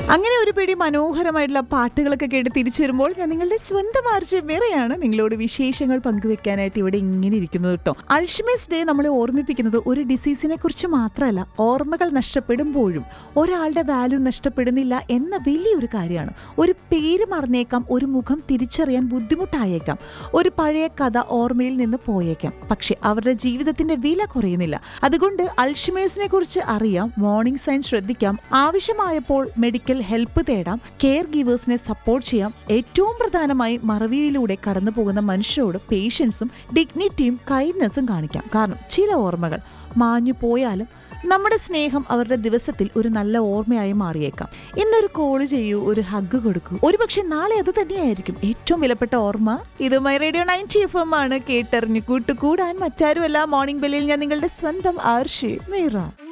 അങ്ങനെ ഒരു പിടി മനോഹരമായിട്ടുള്ള പാട്ടുകളൊക്കെ കേട്ട് തിരിച്ചു വരുമ്പോൾ ഞാൻ നിങ്ങളുടെ സ്വന്തം ആർജ വേറെയാണ് നിങ്ങളോട് വിശേഷങ്ങൾ പങ്കുവെക്കാനായിട്ട് ഇവിടെ ഇങ്ങനെ ഇരിക്കുന്നത് കേട്ടോ അൾഷിമേഴ്സ് ഡേ നമ്മളെ ഓർമ്മിപ്പിക്കുന്നത് ഒരു ഡിസീസിനെ കുറിച്ച് മാത്രമല്ല ഓർമ്മകൾ നഷ്ടപ്പെടുമ്പോഴും ഒരാളുടെ വാല്യൂ നഷ്ടപ്പെടുന്നില്ല എന്ന വലിയൊരു കാര്യമാണ് ഒരു പേര് മറന്നേക്കാം ഒരു മുഖം തിരിച്ചറിയാൻ ബുദ്ധിമുട്ടായേക്കാം ഒരു പഴയ കഥ ഓർമ്മയിൽ നിന്ന് പോയേക്കാം പക്ഷെ അവരുടെ ജീവിതത്തിന്റെ വില കുറയുന്നില്ല അതുകൊണ്ട് അൾഷിമേഴ്സിനെ കുറിച്ച് അറിയാം മോർണിംഗ് സൈൻ ശ്രദ്ധിക്കാം ആവശ്യമായപ്പോൾ മെഡിക്കൽ ഹെൽപ്പ് തേടാം കെയർ ഗീവേഴ്സിനെ സപ്പോർട്ട് ചെയ്യാം ഏറ്റവും പ്രധാനമായി മറവിയിലൂടെ കടന്നു പോകുന്ന മനുഷ്യരോട് പേഷ്യൻസും ഡിഗ്നിറ്റിയും കൈൻഡ്നെസ്സും കാണിക്കാം കാരണം ചില ഓർമ്മകൾ മാഞ്ഞു പോയാലും നമ്മുടെ സ്നേഹം അവരുടെ ദിവസത്തിൽ ഒരു നല്ല ഓർമ്മയായി മാറിയേക്കാം ഇന്നൊരു കോള് ചെയ്യൂ ഒരു ഹഗ് കൊടുക്കൂ ഒരുപക്ഷെ നാളെ അത് തന്നെയായിരിക്കും ഏറ്റവും വിലപ്പെട്ട ഓർമ്മ ഇത് my radio ninety F M ആണ് കേട്ടറിഞ്ഞു കൂട്ടുകൂടാൻ മറ്റാരുമല്ല മോർണിംഗ് ബെല്ലിൽ ഞാൻ നിങ്ങളുടെ സ്വന്തം ആർഷി മീറ